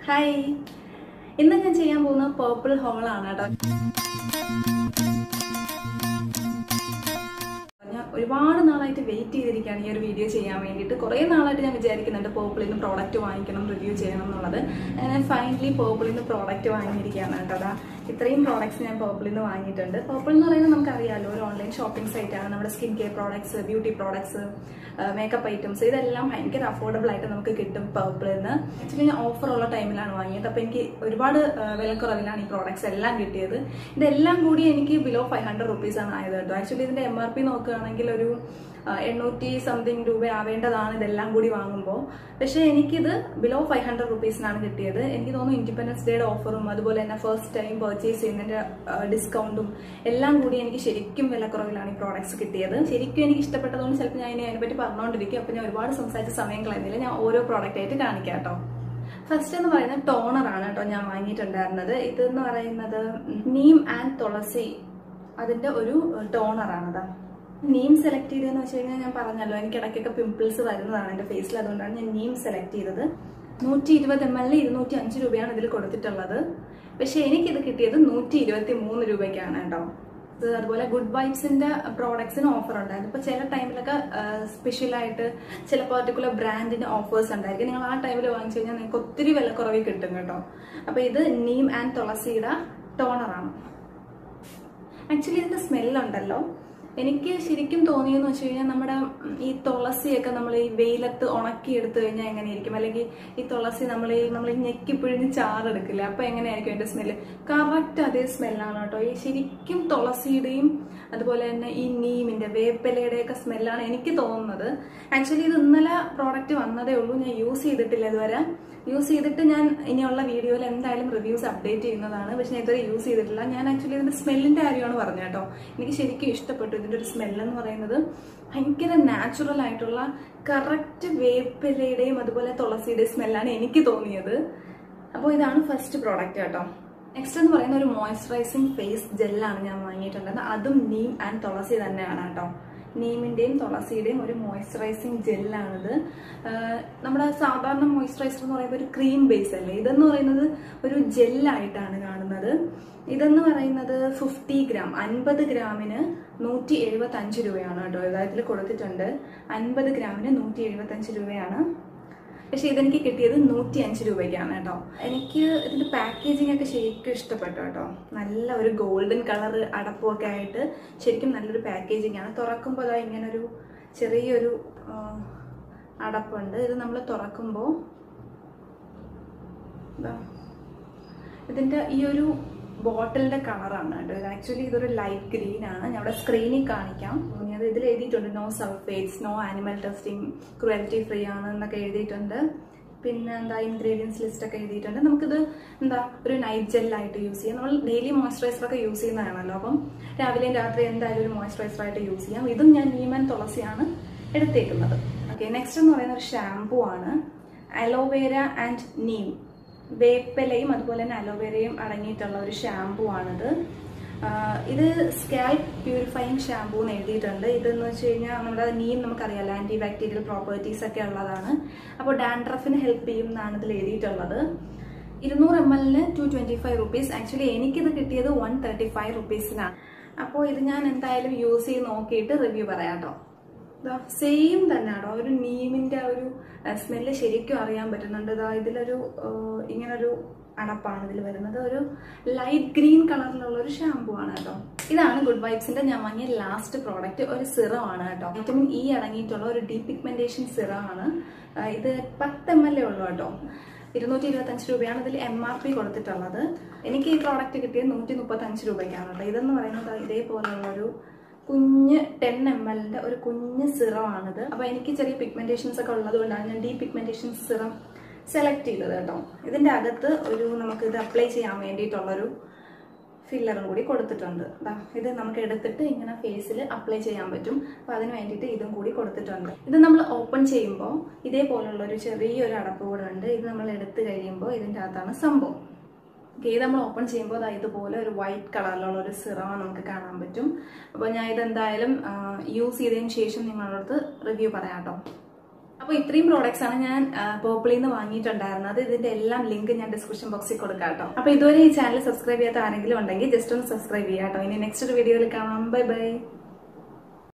hi ഇന്ന് ഞാൻ ചെയ്യാൻ പോകുന്ന പേർപ്പിൾ ഹോളാണ് കേട്ടോ ഞാൻ ഒരുപാട് നാളായിട്ട് വെയിറ്റ് ചെയ്തിരിക്കുകയാണ് ഈ ഒരു വീഡിയോ ചെയ്യാൻ വേണ്ടിയിട്ട് കുറേ നാളായിട്ട് ഞാൻ വിചാരിക്കുന്നുണ്ട് പേർപ്പിളിൽ നിന്ന് പ്രോഡക്റ്റ് വാങ്ങിക്കണം റിവ്യൂ ചെയ്യണം എന്നുള്ളത് അങ്ങനെ ഫൈനലി പേർപ്പിളിൽ നിന്ന് പ്രോഡക്റ്റ് വാങ്ങിയിരിക്കുകയാണ് കേട്ടോ അതാ ഇത്രയും പ്രോഡക്ട്സ് ഞാൻ പേർപ്പിളിൽ നിന്ന് വാങ്ങിയിട്ടുണ്ട് പേർപ്പിൾ എന്ന് പറയുന്നത് നമുക്കറിയാലോ ഒരു ഓൺലൈൻ ഷോപ്പിംഗ് സൈറ്റാണ് നമ്മുടെ skin care products beauty products makeup items ഇതെല്ലാം ഭയങ്കര അഫോർഡബിൾ ആയിട്ട് നമുക്ക് കിട്ടും പേർപ്പിളിൽ നിന്ന് ആക്ച്വലി ഞാൻ ഓഫർ ഉള്ള ടൈമിലാണ് വാങ്ങിയത് അപ്പോൾ എനിക്ക് ഒരുപാട് ആ, വിലക്കുറവിലാണ് ഈ പ്രോഡക്ട്സ് എല്ലാം കിട്ടിയത് ഇതെല്ലാം കൂടി എനിക്ക് ബിലോ ഫൈവ് ഹൺഡ്രഡ് റുപ്പീസാണ് ആയത് കേട്ടോ ആക്ച്വലി ഇതിന്റെ എം ആർ പി നോക്കുകയാണെങ്കിൽ ഒരു ആ, എണ്ണൂറ്റി സംതിങ് രൂപ ആവേണ്ടതാണ് ഇതെല്ലാം കൂടി വാങ്ങുമ്പോൾ പക്ഷേ എനിക്കിത് ബിലോ ഫൈവ് ഹൺഡ്രഡ് റുപ്പീസിനാണ് കിട്ടിയത് എനിക്ക് തോന്നുന്നു ഇൻഡിപെൻഡൻസ് ഡേയുടെ ഓഫറും അതുപോലെ തന്നെ ഫസ്റ്റ് ടൈം പർച്ചേസ് ചെയ്യുന്നതിന്റെ ഡിസ്കൗണ്ടും എല്ലാം കൂടി എനിക്ക് ശരിക്കും വിലക്കുറവിലാണ് ഈ പ്രോഡക്ട്സ് കിട്ടിയത് ശരിക്കും എനിക്ക് ഇഷ്ടപ്പെട്ടതുകൊണ്ട് ചിലപ്പോൾ ഞാൻ ഇനി അതിനെപ്പറ്റി പറഞ്ഞുകൊണ്ടിരിക്കും അപ്പോൾ ഞാൻ ഒരുപാട് സംസാരിച്ച സമയം കളയുന്നില്ല ഞാൻ ഓരോ പ്രോഡക്റ്റ് ആയിട്ട് കാണിക്കാം കേട്ടോ ഫസ്റ്റ് എന്ന് പറയുന്നത് ടോണർ ആണ് കേട്ടോ ഞാൻ വാങ്ങിയിട്ടുണ്ടായിരുന്നത് ഇതെന്ന് പറയുന്നത് നീം ആൻഡ് തുളസി അതിന്റെ ഒരു ടോണറാണ് അതാ നീം സെലക്ട് ചെയ്തതെന്ന് വെച്ച് കഴിഞ്ഞാൽ ഞാൻ പറഞ്ഞല്ലോ എനിക്ക് ഇടയ്ക്കൊക്കെ പിമ്പിൾസ് വരുന്നതാണ് എൻ്റെ ഫേസിൽ അതുകൊണ്ടാണ് ഞാൻ നീം സെലക്ട് ചെയ്തത് നൂറ്റി ഇരുപത് എം എൽ ഇരുന്നൂറ്റി അഞ്ച് രൂപയാണ് ഇതിൽ കൊടുത്തിട്ടുള്ളത് പക്ഷേ എനിക്കിത് കിട്ടിയത് നൂറ്റി ഇരുപത്തി മൂന്ന് രൂപയ്ക്കാണ് കേട്ടോ ഇത് അതുപോലെ ഗുഡ് വൈബ്സിന്റെ പ്രോഡക്ട്സിന് ഓഫർ ഉണ്ടായിരുന്നു ഇപ്പോൾ ചില ടൈമിലൊക്കെ സ്പെഷ്യലായിട്ട് ചില പെർട്ടിക്കുലർ ബ്രാൻഡിന്റെ ഓഫേഴ്സ് ഉണ്ടായിരിക്കും നിങ്ങൾ ആ ടൈമിൽ വാങ്ങിച്ചു കഴിഞ്ഞാൽ നിങ്ങൾക്ക് ഒത്തിരി വിലക്കുറവിൽ കിട്ടും കേട്ടോ അപ്പോൾ ഇത് നീം ആൻഡ് തുളസിയുടെ ടോണറാണ് ആക്ച്വലി ഇതിന്റെ സ്മെല്ലുണ്ടല്ലോ എനിക്ക് ശരിക്കും തോന്നിയെന്ന് വെച്ച് കഴിഞ്ഞാൽ നമ്മുടെ ഉം, ഈ തുളസിയൊക്കെ നമ്മൾ ഈ വെയിലത്ത് ഉണക്കി എടുത്തു കഴിഞ്ഞാൽ എങ്ങനെയായിരിക്കും അല്ലെങ്കിൽ ഈ തുളസി നമ്മൾ ഈ നമ്മൾ ഈ ഞെക്കി പിഴിഞ്ഞ് ചാറെടുക്കില്ല അപ്പൊ എങ്ങനെയായിരിക്കും അതിന്റെ സ്മെല്ല് കറക്റ്റ് അതേ സ്മെല്ലാണ് കേട്ടോ ഈ ശരിക്കും തുളസിയുടെയും അതുപോലെ തന്നെ ഈ നീമിന്റെ വേപ്പിലയുടെ ഒക്കെ സ്മെല്ലാണ് എനിക്ക് തോന്നുന്നത് ആക്ച്വലി ഇത് ഇന്നലെ പ്രോഡക്റ്റ് വന്നതേ ഉള്ളൂ ഞാൻ യൂസ് ചെയ്തിട്ടില്ല ഇതുവരെ യൂസ് ചെയ്തിട്ട് ഞാൻ ഇനിയുള്ള വീഡിയോയിൽ എന്തായാലും റിവ്യൂസ് അപ്ഡേറ്റ് ചെയ്യുന്നതാണ് പക്ഷെ ഞാൻ ഇതുവരെ യൂസ് ചെയ്തിട്ടില്ല ഞാൻ ആക്ച്വലി ഇതിന്റെ സ്മെല്ലിന്റെ കാര്യമാണ് പറഞ്ഞത് കേട്ടോ എനിക്ക് ശരിക്കും ഇഷ്ടപ്പെട്ടു ഇതിന്റെ ഒരു സ്മെല്ല് എന്ന് പറയുന്നത് ഭയങ്കര നാച്ചുറൽ ആയിട്ടുള്ള കറക്റ്റ് വേപ്പിലയുടെയും അതുപോലെ തുളസിയുടെയും സ്മെല്ലാണ് എനിക്ക് തോന്നിയത് അപ്പോൾ ഇതാണ് ഫസ്റ്റ് പ്രോഡക്റ്റ് കേട്ടോ നെക്സ്റ്റ് എന്ന് പറയുന്ന ഒരു മോയ്സ്ചറൈസിങ് ഫേസ് ജെല്ലാണ് ഞാൻ വാങ്ങിയിട്ടുള്ളത് അതും നീം ആൻഡ് തുളസി തന്നെയാണ് കേട്ടോ നീമിന്റെയും തുളസിയുടെയും ഒരു മോയ്സ്ചറൈസിങ് ജെല്ലാണിത് ആഹ് നമ്മുടെ സാധാരണ മോയ്സ്ചറൈസർ എന്ന് പറയുമ്പോൾ ഒരു ക്രീം ബേസ് അല്ലേ ഇതെന്ന് പറയുന്നത് ഒരു ജെല്ലായിട്ടാണ് കാണുന്നത് ഇതെന്ന് പറയുന്നത് ഫിഫ്റ്റി ഗ്രാം അൻപത് ഗ്രാമിന് നൂറ്റി എഴുപത്തി അഞ്ച് രൂപയാണ് കേട്ടോ ഇതിൽ കൊടുത്തിട്ടുണ്ട് അൻപത് ഗ്രാമിന് നൂറ്റി എഴുപത്തി അഞ്ച് രൂപയാണ് പക്ഷെ ഇതെനിക്ക് കിട്ടിയത് നൂറ്റി അഞ്ച് രൂപയ്ക്കാണ് കേട്ടോ എനിക്ക് ഇതിന്റെ പാക്കേജിംഗ് ഒക്കെ ശരിക്കും ഇഷ്ടപ്പെട്ടു കേട്ടോ നല്ല ഒരു ഗോൾഡൻ കളർ അടപ്പും ഒക്കെ ആയിട്ട് ശരിക്കും നല്ലൊരു പാക്കേജിംഗ് ആണ് തുറക്കുമ്പോൾ അതാ ഇങ്ങനെ ഒരു ചെറിയൊരു ആ, അടപ്പുണ്ട് ഇത് നമ്മൾ തുറക്കുമ്പോൾ ഇതാ ഇതിന്റെ ഈ ഒരു ബോട്ടിലിന്റെ കളറാണ് കേട്ടോ ഇത് ആക്ച്വലി ഇതൊരു ലൈറ്റ് ഗ്രീൻ ആണ് ഞാൻ ഇവിടെ സ്ക്രീനിൽ കാണിക്കാം അത് ഇതിൽ എഴുതിയിട്ടുണ്ട് no sulphates no animal testing cruelty free ആണ് എന്നൊക്കെ എഴുതിയിട്ടുണ്ട് പിന്നെ എന്താ ഇൻഗ്രീഡിയൻസ് ലിസ്റ്റ് ഒക്കെ എഴുതിയിട്ടുണ്ട് നമുക്കിത് എന്താ ഒരു നൈറ്റ് ജെല്ലായിട്ട് യൂസ് ചെയ്യാം നമ്മൾ ഡെയിലി മോയ്സ്ചറൈസർ ഒക്കെ യൂസ് ചെയ്യുന്നതാണല്ലോ അപ്പം രാവിലെയും രാത്രി എന്തായാലും ഒരു മോയ്സ്ചറൈസർ ആയിട്ട് യൂസ് ചെയ്യാം ഇതും ഞാൻ നീമൻ തുളസിയാണ് എടുത്തേക്കുന്നത് ഓക്കെ നെക്സ്റ്റ് എന്ന് പറയുന്ന ഒരു ഷാംപൂ ആണ് അലോവേര ആൻഡ് നീം വേപ്പിലയും അതുപോലെ തന്നെ അലോവേരയും അടങ്ങിയിട്ടുള്ള ഒരു ഷാംപൂ ആണിത് ആഹ് ഇത് സ്കാൽപ് പ്യൂരിഫൈങ് ഷാംപൂ എന്ന് എഴുതിയിട്ടുണ്ട് ഇതെന്ന് വെച്ച് കഴിഞ്ഞാൽ നമ്മുടെ നീം നമുക്കറിയാലോ ആന്റി ബാക്ടീരിയൽ പ്രോപ്പർട്ടീസ് ഒക്കെ ഉള്ളതാണ് അപ്പോൾ ഡാൻഡ്രഫിന് ഹെൽപ്പ് ചെയ്യും എന്നാണ് ഇതിൽ എഴുതിയിട്ടുള്ളത് ഇരുന്നൂറ് എം എല്ലിന് to twenty five rupees actually എനിക്കിത് കിട്ടിയത് വൺ തേർട്ടി ഫൈവ് റുപ്പീസിനാണ് അപ്പോൾ ഇത് ഞാൻ എന്തായാലും യൂസ് ചെയ്ത് നോക്കിയിട്ട് റിവ്യൂ പറയാം കേട്ടോ സെയിം തന്നെയാണോ ഒരു നീമിന്റെ ആ ഒരു സ്മെല്ല് ശരിക്കും അറിയാൻ പറ്റുന്നുണ്ട് ഇതാ ഇതിലൊരു ആ, ഇങ്ങനൊരു അടപ്പാണ് ഇതിൽ വരുന്നത് ഒരു ലൈറ്റ് ഗ്രീൻ കളറിലുള്ള ഒരു ഷാമ്പു ആണ് കേട്ടോ ഇതാണ് ഗുഡ് വൈബ്സിന്റെ ഞാൻ വാങ്ങിയ ലാസ്റ്റ് പ്രോഡക്റ്റ് ഒരു സിറം ആണ് കേട്ടോ വിറ്റമിൻ ഇ അടങ്ങിയിട്ടുള്ള ഒരു ഡീ പിഗ്മെന്റേഷൻ സിറം ആണ് ആ, ഇത് പത്ത് എം എൽ എ ഉള്ളൂ കേട്ടോ ഇരുന്നൂറ്റി ഇരുപത്തഞ്ച് രൂപയാണ് ഇതിൽ എം ആർ പി കൊടുത്തിട്ടുള്ളത് എനിക്ക് ഈ പ്രോഡക്റ്റ് കിട്ടിയത് നൂറ്റി മുപ്പത്തഞ്ച് രൂപയ്ക്കാണ് കേട്ടോ ഇതെന്ന് പറയുന്നത് ഇതേപോലുള്ള ഒരു കുഞ്ഞ് ടെൻ എം എല്ലിന്റെ ഒരു കുഞ്ഞ് സിറം ആണിത് അപ്പൊ എനിക്ക് ചെറിയ പിഗ്മെന്റേഷൻസ് ഒക്കെ ഉള്ളത് കൊണ്ടാണ് ഞാൻ ഡീ പിഗ്മെന്റേഷൻ സിറം സെലക്ട് ചെയ്തത് കേട്ടോ ഇതിന്റെ അകത്ത് ഒരു നമുക്ക് ഇത് അപ്ലൈ ചെയ്യാൻ വേണ്ടിയിട്ടുള്ളൊരു ഫില്ലറും കൂടി കൊടുത്തിട്ടുണ്ട് ദാ ഇത് നമുക്ക് എടുത്തിട്ട് ഇങ്ങനെ ഫേസിൽ അപ്ലൈ ചെയ്യാൻ പറ്റും അപ്പൊ അതിന് വേണ്ടിയിട്ട് ഇതും കൂടി കൊടുത്തിട്ടുണ്ട് ഇത് നമ്മൾ ഓപ്പൺ ചെയ്യുമ്പോൾ ഇതേപോലുള്ള ഒരു ചെറിയൊരു അടപ്പ് കൂടെ ഉണ്ട് ഇത് നമ്മൾ എടുത്തു കഴിയുമ്പോൾ ഇതിൻ്റെ അകത്താണ് സംഭവം ഓക്കെ ഇത് നമ്മൾ ഓപ്പൺ ചെയ്യുമ്പോൾ ദാ ഇതുപോലെ ഒരു വൈറ്റ് കളറിലുള്ള ഒരു സിറം നമുക്ക് കാണാൻ പറ്റും അപ്പോൾ ഞാൻ ഇതെന്തായാലും യൂസ് ചെയ്തതിന് ശേഷം നിങ്ങളോട് റിവ്യൂ പറയാം കേട്ടോ അപ്പോൾ ഇത്രയും പ്രോഡക്ട്സ് ആണ് ഞാൻ പോപ്പിളിൽ നിന്ന് വാങ്ങിയിട്ടുണ്ടായിരുന്നത് ഇതിന്റെ എല്ലാം ലിങ്ക് ഞാൻ ഡിസ്ക്രിപ്ഷൻ ബോക്സിൽ കൊടുക്കാം കേട്ടോ അപ്പോൾ ഇതുവരെ ഈ ചാനൽ സബ്സ്ക്രൈബ് ചെയ്യാത്ത ആരെങ്കിലും ഉണ്ടെങ്കിൽ ജസ്റ്റ് ഒന്ന് സബ്സ്ക്രൈബ് ചെയ്യാം കേട്ടോ ഇനി നെക്സ്റ്റ് ഒരു വീഡിയോയിൽ കാണാം ബൈ ബൈ